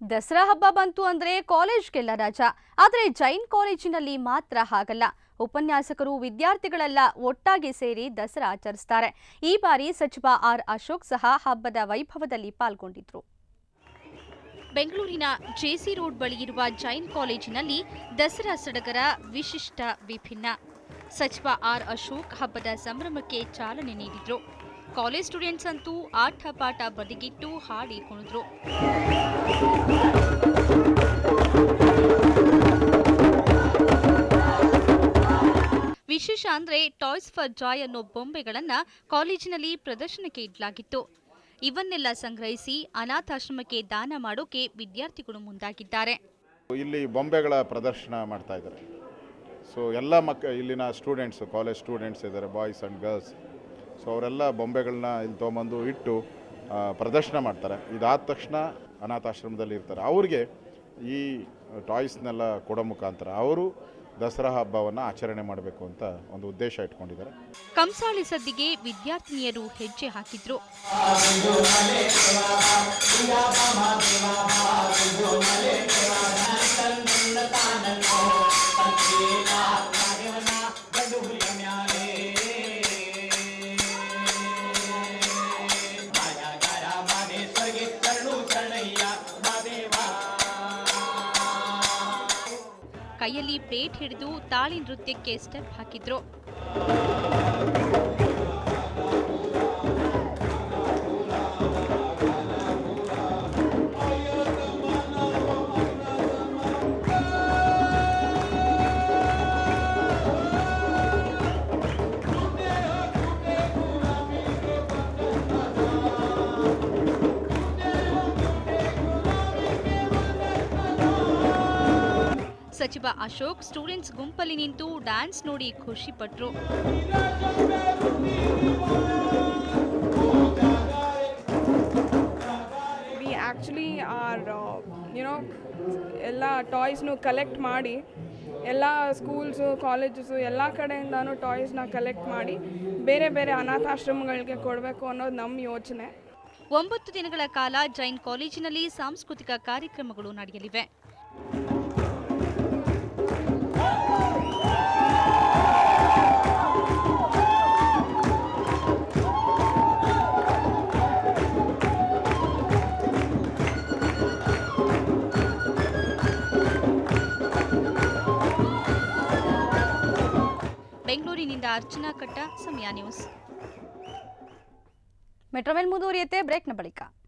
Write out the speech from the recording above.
ದಸರಾ ಹಬ್ಬ ಬಂತು ಅಂದ್ರೆ ಕಾಲೇಜ್ಗೆಲ್ಲ ರಜಾ ಆದರೆ ಜೈನ್ ಕಾಲೇಜಿನಲ್ಲಿ ಮಾತ್ರ ಹಾಗಲ್ಲ ಉಪನ್ಯಾಸಕರು ವಿದ್ಯಾರ್ಥಿಗಳೆಲ್ಲ ಒಟ್ಟಾಗಿ ಸೇರಿ ದಸರಾ ಆಚರಿಸ್ತಾರೆ ಈ ಬಾರಿ ಸಚಿವ ಆರ್ ಅಶೋಕ್ ಸಹ ಹಬ್ಬದ ವೈಭವದಲ್ಲಿ ಪಾಲ್ಗೊಂಡಿದ್ರು ಬೆಂಗಳೂರಿನ ಜೆಸಿ ರೋಡ್ ಬಳಿ ಇರುವ ಜೈನ್ ಕಾಲೇಜಿನಲ್ಲಿ ದಸರಾ ಸಡಗರ ವಿಶಿಷ್ಟ ವಿಭಿನ್ನ ಸಚಿವ ಆರ್ ಅಶೋಕ್ ಹಬ್ಬದ ಸಂಭ್ರಮಕ್ಕೆ ಚಾಲನೆ ನೀಡಿದ್ರು ಕಾಲೇಜ್ ಸ್ಟೂಡೆಂಟ್ಸ್ ಅಂತೂ ಆಟ ಪಾಠ ಬದಿಗಿಟ್ಟು ಹಾಡಿ ಕುಣಿದ್ರು ವಿಶೇಷ ಅಂದ್ರೆ ಟಾಯ್ಸ್ ಫಾರ್ ಜಾಯ್ ಅನ್ನೋ ಬೊಂಬೆಗಳನ್ನ ಕಾಲೇಜಿನಲ್ಲಿ ಪ್ರದರ್ಶನಕ್ಕೆ ಇಡಲಾಗಿತ್ತು ಇವನ್ನೆಲ್ಲ ಸಂಗ್ರಹಿಸಿ ಅನಾಥಾಶ್ರಮಕ್ಕೆ ದಾನ ಮಾಡೋಕೆ ವಿದ್ಯಾರ್ಥಿಗಳು ಮುಂದಾಗಿದ್ದಾರೆ ಇಲ್ಲಿ ಬೊಂಬೆಗಳ ಪ್ರದರ್ಶನ ಮಾಡ್ತಾ ಇದ್ದಾರೆ ಸೊ ಎಲ್ಲ ಮಕ್ಕ ಇಲ್ಲಿನ ಸ್ಟೂಡೆಂಟ್ಸು ಕಾಲೇಜ್ ಸ್ಟೂಡೆಂಟ್ಸ್ ಇದ್ದಾರೆ ಬಾಯ್ಸ್ ಆ್ಯಂಡ್ ಗರ್ಲ್ಸ್ ಸೊ ಅವರೆಲ್ಲ ಬೊಂಬೆಗಳನ್ನ ಇಲ್ಲಿ ತೊಗೊಂಬಂದು ಇಟ್ಟು ಆ, ಪ್ರದರ್ಶನ ಮಾಡ್ತಾರೆ ಇದಾದ ತಕ್ಷಣ ಅನಾಥಾಶ್ರಮದಲ್ಲಿ ಇರ್ತಾರೆ ಅವ್ರಿಗೆ ಈ ಟಾಯ್ಸ್ನೆಲ್ಲ ಕೊಡೋ ಮುಖಾಂತರ ಅವರು ದಸರಾ ಹಬ್ಬವನ್ನು ಆಚರಣೆ ಮಾಡಬೇಕು ಅಂತ ಒಂದು ಉದ್ದೇಶ ಇಟ್ಕೊಂಡಿದ್ದಾರೆ ಕಂಸಾಳಿ ಸದ್ದಿಗೆ ವಿದ್ಯಾರ್ಥಿನಿಯರು ಹೆಜ್ಜೆ ಹಾಕಿದ್ರು ಕೈಯಲ್ಲಿ ಪ್ಲೇಟ್ ಹಿಡಿದು ತಾಳಿ ನೃತ್ಯಕ್ಕೆ ಸ್ಟೆಪ್ ಹಾಕಿದ್ರು ಸಚಿವ ಅಶೋಕ್ ಸ್ಟೂಡೆಂಟ್ಸ್ ಗುಂಪಲ್ಲಿ ನಿಂತು ಡ್ಯಾನ್ಸ್ ನೋಡಿ ಖುಷಿ ಪಟ್ರು ವಿ ಆ್ಯಕ್ಚುಲಿ ಆರ್ ಯುನೋ ಎಲ್ಲ ಟಾಯ್ಸ್ನು ಕಲೆಕ್ಟ್ ಮಾಡಿ ಎಲ್ಲ ಸ್ಕೂಲ್ಸು ಕಾಲೇಜಸ್ಸು ಎಲ್ಲ ಕಡೆಯಿಂದನೂ ಟಾಯ್ಸ್ನ ಕಲೆಕ್ಟ್ ಮಾಡಿ ಬೇರೆ ಬೇರೆ ಅನಾಥಾಶ್ರಮಗಳಿಗೆ ಕೊಡಬೇಕು ಅನ್ನೋದು ನಮ್ಮ ಯೋಚನೆ ಒಂಬತ್ತು ದಿನಗಳ ಕಾಲ ಜೈನ್ ಕಾಲೇಜಿನಲ್ಲಿ ಸಾಂಸ್ಕೃತಿಕ ಕಾರ್ಯಕ್ರಮಗಳು ನಡೆಯಲಿವೆ ಬೆಂಗಳೂರಿನಿಂದ ಅರ್ಚನಾ ಕಟ್ಟ ಸಮಯ ನ್ಯೂಸ್ ಮೆಟ್ರೋಮೆಲ್ ಮುಂದುವರಿಯುತ್ತೆ ಬ್ರೇಕ್ನ ಬಳಿಕ